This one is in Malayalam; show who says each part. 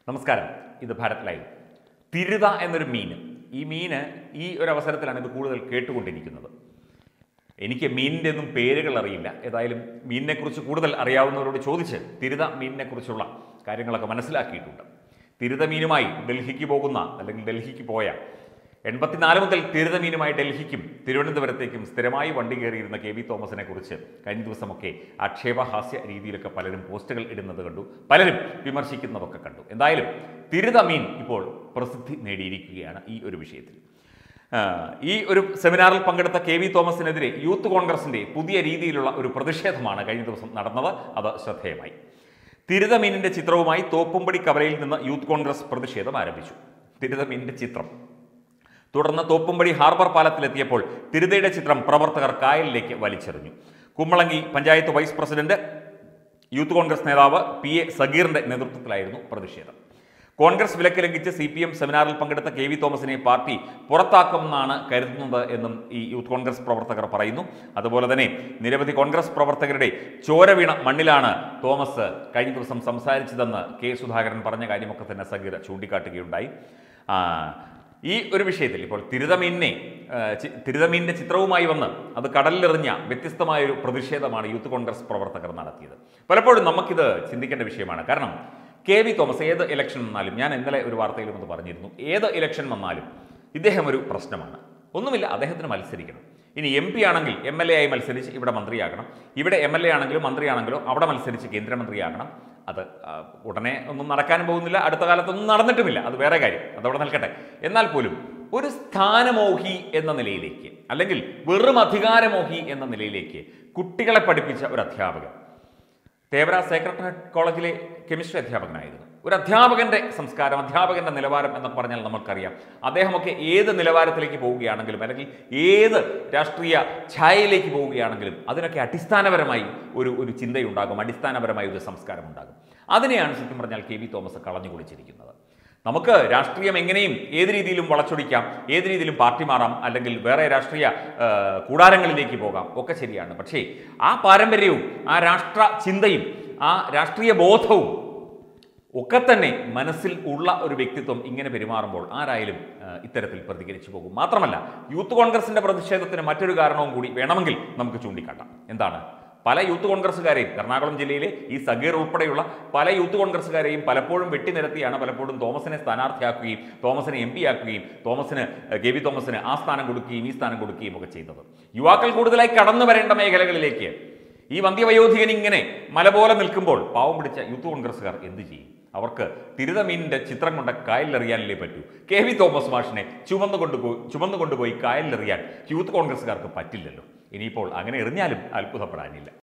Speaker 1: നമസ്കാരം ഇത് ഭാരത് ലൈവ് തിരുത എന്നൊരു മീൻ ഈ മീന് ഈ ഒരു അവസരത്തിലാണ് ഇത് കൂടുതൽ കേട്ടുകൊണ്ടിരിക്കുന്നത് എനിക്ക് മീനിൻ്റെ ഒന്നും പേരുകൾ അറിയില്ല ഏതായാലും മീനിനെക്കുറിച്ച് കൂടുതൽ അറിയാവുന്നവരോട് ചോദിച്ച് തിരുത മീനിനെക്കുറിച്ചുള്ള കാര്യങ്ങളൊക്കെ മനസ്സിലാക്കിയിട്ടുണ്ട് തിരുത മീനുമായി ഡൽഹിക്ക് പോകുന്ന അല്ലെങ്കിൽ ഡൽഹിക്ക് പോയ എൺപത്തിനാല് മുതൽ തിരുത മീനുമായി ഡൽഹിക്കും തിരുവനന്തപുരത്തേക്കും സ്ഥിരമായി വണ്ടി കയറിയിരുന്ന കെ വി തോമസിനെ കുറിച്ച് കഴിഞ്ഞ ദിവസമൊക്കെ ആക്ഷേപഹാസ്യ രീതിയിലൊക്കെ പലരും പോസ്റ്റുകൾ ഇടുന്നത് കണ്ടു പലരും വിമർശിക്കുന്നതൊക്കെ കണ്ടു എന്തായാലും തിരുത മീൻ ഇപ്പോൾ പ്രസിദ്ധി നേടിയിരിക്കുകയാണ് ഈ ഒരു വിഷയത്തിൽ ആ, ഈ ഒരു സെമിനാറിൽ പങ്കെടുത്ത കെ വി തോമസിനെതിരെ യൂത്ത് കോൺഗ്രസിന്റെ പുതിയ രീതിയിലുള്ള ഒരു പ്രതിഷേധമാണ് കഴിഞ്ഞ ദിവസം നടന്നത് അത് ശ്രദ്ധേയമായി തിരുത മീനിന്റെ ചിത്രവുമായി തോപ്പുംപടി കവലയിൽ നിന്ന് യൂത്ത് കോൺഗ്രസ് പ്രതിഷേധം ആരംഭിച്ചു തിരുത മീനിന്റെ ചിത്രം തുടർന്ന് തോപ്പുംപടി ഹാർബർ പാലത്തിലെത്തിയപ്പോൾ തിരുതയുടെ ചിത്രം പ്രവർത്തകർ കായലിലേക്ക് വലിച്ചെറിഞ്ഞു Kumbalangi panchayat vice president youth Congress നേതാവ് പി എ സഗീറിന്റെ നേതൃത്വത്തിലായിരുന്നു പ്രതിഷേധം കോൺഗ്രസ് വിലക്ക് ലംഘിച്ച് സി പി എം സെമിനാറിൽ പങ്കെടുത്ത കെ വി തോമസിനെ പാർട്ടി പുറത്താക്കുമെന്നാണ് കരുതുന്നത് എന്നും ഈ യൂത്ത് കോൺഗ്രസ് പ്രവർത്തകർ പറയുന്നു അതുപോലെ തന്നെ നിരവധി കോൺഗ്രസ് പ്രവർത്തകരുടെ ചോര വീണ മണ്ണിലാണ് തോമസ് കഴിഞ്ഞ ദിവസം സംസാരിച്ചതെന്ന് കെ സുധാകരൻ പറഞ്ഞ കാര്യമൊക്കെ തന്നെ സഗീർ ചൂണ്ടിക്കാട്ടുകയുണ്ടായി ആ, ഈ ഒരു വിഷയത്തിൽ ഇപ്പോൾ തിരുതമീനിനെ ആ, ചി- തിരുതമീനിന്റെ ചിത്രവുമായി വന്ന് അത് കടലിലെറിഞ്ഞ വ്യത്യസ്തമായ ഒരു പ്രതിഷേധമാണ് യൂത്ത് കോൺഗ്രസ് പ്രവർത്തകർ നടത്തിയത് പലപ്പോഴും നമുക്കിത് ചിന്തിക്കേണ്ട വിഷയമാണ് കാരണം കെ വി തോമസ് ഏത് ഇലക്ഷൻ വന്നാലും ഞാൻ ഇന്നലെ ഒരു വാർത്തയിലും ഒന്ന് പറഞ്ഞിരുന്നു ഏത് ഇലക്ഷൻ വന്നാലും ഇദ്ദേഹം ഒരു പ്രശ്നമാണ് ഒന്നുമില്ല അദ്ദേഹത്തിന് മത്സരിക്കണം ഇനി എം പി ആണെങ്കിൽ എം എൽ എ ആയി മത്സരിച്ച് ഇവിടെ മന്ത്രിയാകണം ഇവിടെ എം എൽ എ ആണെങ്കിലും മന്ത്രിയാണെങ്കിലോ അവിടെ മത്സരിച്ച് കേന്ദ്രമന്ത്രിയാകണം അത് ആ, ഉടനെ ഒന്നും നടക്കാനും പോകുന്നില്ല അടുത്ത കാലത്തൊന്നും നടന്നിട്ടുമില്ല അത് വേറെ കാര്യം അതവിടെ നിൽക്കട്ടെ എന്നാൽ പോലും ഒരു സ്ഥാനമോഹി എന്ന നിലയിലേക്ക് അല്ലെങ്കിൽ വെറും അധികാരമോഹി എന്ന നിലയിലേക്ക് കുട്ടികളെ പഠിപ്പിച്ച ഒരു അധ്യാപകൻ തേവര സേക്രട്ടറി കോളേജിലെ കെമിസ്ട്രി അധ്യാപകനായിരുന്നു ഒരു അധ്യാപകന്റെ സംസ്കാരം അധ്യാപകന്റെ നിലവാരം എന്നൊക്കെ പറഞ്ഞാൽ നമുക്കറിയാം അദ്ദേഹമൊക്കെ ഏത് നിലവാരത്തിലേക്ക് പോവുകയാണെങ്കിലും അല്ലെങ്കിൽ ഏത് രാഷ്ട്രീയ ഛായയിലേക്ക് പോവുകയാണെങ്കിലും അതിനൊക്കെ അടിസ്ഥാനപരമായി ഒരു ഒരു ചിന്തയുണ്ടാകും അടിസ്ഥാനപരമായ ഒരു സംസ്കാരം ഉണ്ടാകും അതിനെയാണ് സത്യം പറഞ്ഞാൽ കെ വി തോമസ് കളഞ്ഞു കുളിച്ചിരിക്കുന്നത് നമുക്ക് രാഷ്ട്രീയം എങ്ങനെയും ഏത് രീതിയിലും വളച്ചൊടിക്കാം ഏത് രീതിയിലും പാർട്ടി മാറാം അല്ലെങ്കിൽ വേറെ രാഷ്ട്രീയ ആ, കൂടാരങ്ങളിലേക്ക് പോകാം ഒക്കെ ശരിയാണ് പക്ഷേ ആ പാരമ്പര്യവും ആ രാഷ്ട്ര ചിന്തയും ആ രാഷ്ട്രീയ ബോധവും ഒക്കെ തന്നെ മനസ്സിൽ ഉള്ള ഒരു വ്യക്തിത്വം ഇങ്ങനെ പെരുമാറുമ്പോൾ ആരായാലും ആ, ഇത്തരത്തിൽ പ്രതികരിച്ചു പോകും മാത്രമല്ല യൂത്ത് കോൺഗ്രസിന്റെ പ്രതിഷേധത്തിന് മറ്റൊരു കാരണവും കൂടി വേണമെങ്കിൽ നമുക്ക് ചൂണ്ടിക്കാട്ടാം എന്താണ് പല യൂത്ത് കോൺഗ്രസ്സുകാരെയും എറണാകുളം ജില്ലയിലെ ഈ സഗീർ ഉൾപ്പെടെയുള്ള പല യൂത്ത് കോൺഗ്രസ്സുകാരെയും പലപ്പോഴും വെട്ടിനിരത്തിയാണ് പലപ്പോഴും തോമസിനെ സ്ഥാനാർത്ഥിയാക്കുകയും തോമസിനെ എം പി ആക്കുകയും തോമസിന് ഏഹ്, കെ വി തോമസിന് ആ സ്ഥാനം കൊടുക്കുകയും ഈ സ്ഥാനം കൊടുക്കുകയും ഒക്കെ ചെയ്തത് യുവാക്കൾ കൂടുതലായി കടന്നു വരേണ്ട മേഖലകളിലേക്ക് ഈ വന്ധ്യവയോധികൻ ഇങ്ങനെ മല പോലെ നിൽക്കുമ്പോൾ പാവം പിടിച്ച യൂത്ത് കോൺഗ്രസ്സുകാർ എന്ത് ചെയ്യും അവർക്ക് തിരുതമീനിന്റെ ചിത്രം കൊണ്ട് കായലിലെറിയാനല്ലേ പറ്റൂ കെ വി തോമസ് മാഷിനെ ചുമന്നു കൊണ്ടുപോയി ചുമന്നു കൊണ്ടുപോയി കായലിലെറിയാൻ യൂത്ത് കോൺഗ്രസ്സുകാർക്ക് പറ്റില്ലല്ലോ ഇനിയിപ്പോൾ അങ്ങനെ എറിഞ്ഞാലും അത്ഭുതപ്പെടാനില്ല